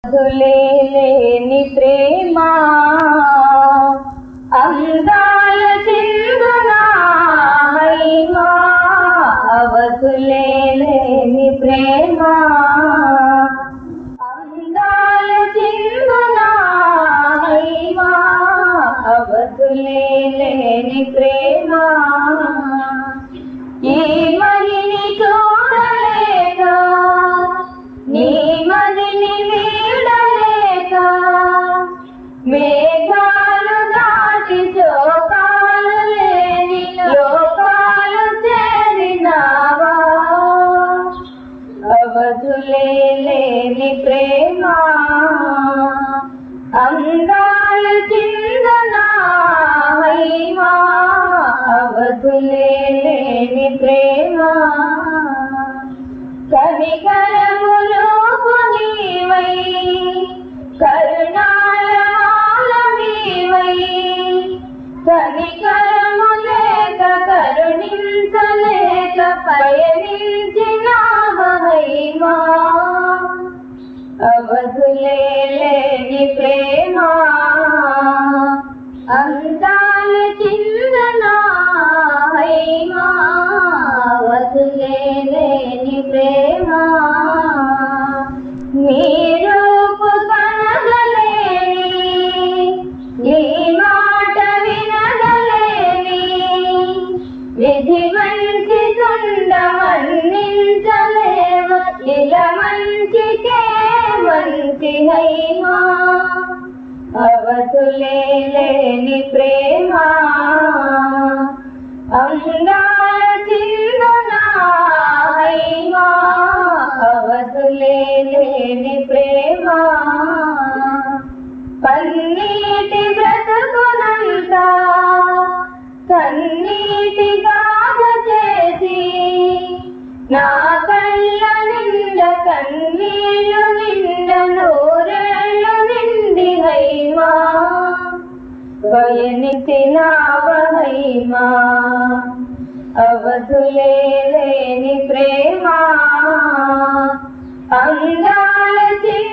లేని ప్రేమ అందాల చిందునా హైమా అవతులేని ప్రేమ అందాల చిందునా హైమా అవతులేని ప్రేమ ఈ మహిని చూడలేక నీ మదిని వీడలేక మేఘాలు దాటి శోకాలు లేని లోకాలు చేరినావా అవధులే లేని ప్రేమ అందాల చిందనా హైమా అవధులే లేని ప్రేమ కనికరములు నీవై కరుణాలమాలమీవై కనికరము లేక కరుణించలేక పయనించిన మహిమా అవధులే లేని ప్రేమ అందాల చిందనా హైమా అవధులే లేని ప్రేమ నీ రూపు కనగలేని నీ మాట వినగలేని విధి మంచి తుండ మన్నించలేవ ఇలా మంచికే మంచి హైమా అవతులే లేని ప్రేమ అందాల చిందనా హైమా అవతులే లేని ప్రేమ కన్నీటి బ్రతుకునంత కన్నీటి గాథ చేసి నా కళ్ళ నిండ కన్నీళ్ళు నిండ నూరేళ్ళు నిండి హైమా వయనితినావహైమా అవధులే లేని ప్రేమ అందాల చిన్న